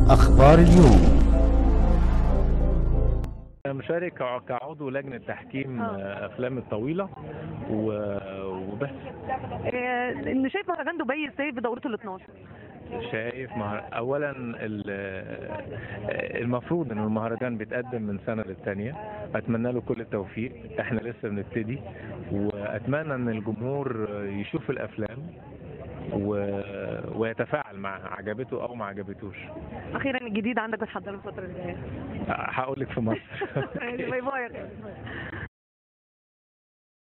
أخبار اليوم مشارك كع- كعضو لجنة تحكيم آه، أفلام الطويلة و- وبس آه، انه شايف مهرجان دبي ازاي بدورته ال 12 شايف مع أولا ال- آه، المفروض إن المهرجان بيتقدم من سنة للتانية أتمنى له كل التوفيق إحنا لسه بنبتدي وأتمنى إن الجمهور يشوف الأفلام و... ويتفاعل معها عجبته أو ما عجبتوش اخيرا الجديد عندك بتحضره الفتره اللي جايه هقول لك في مصر باي باي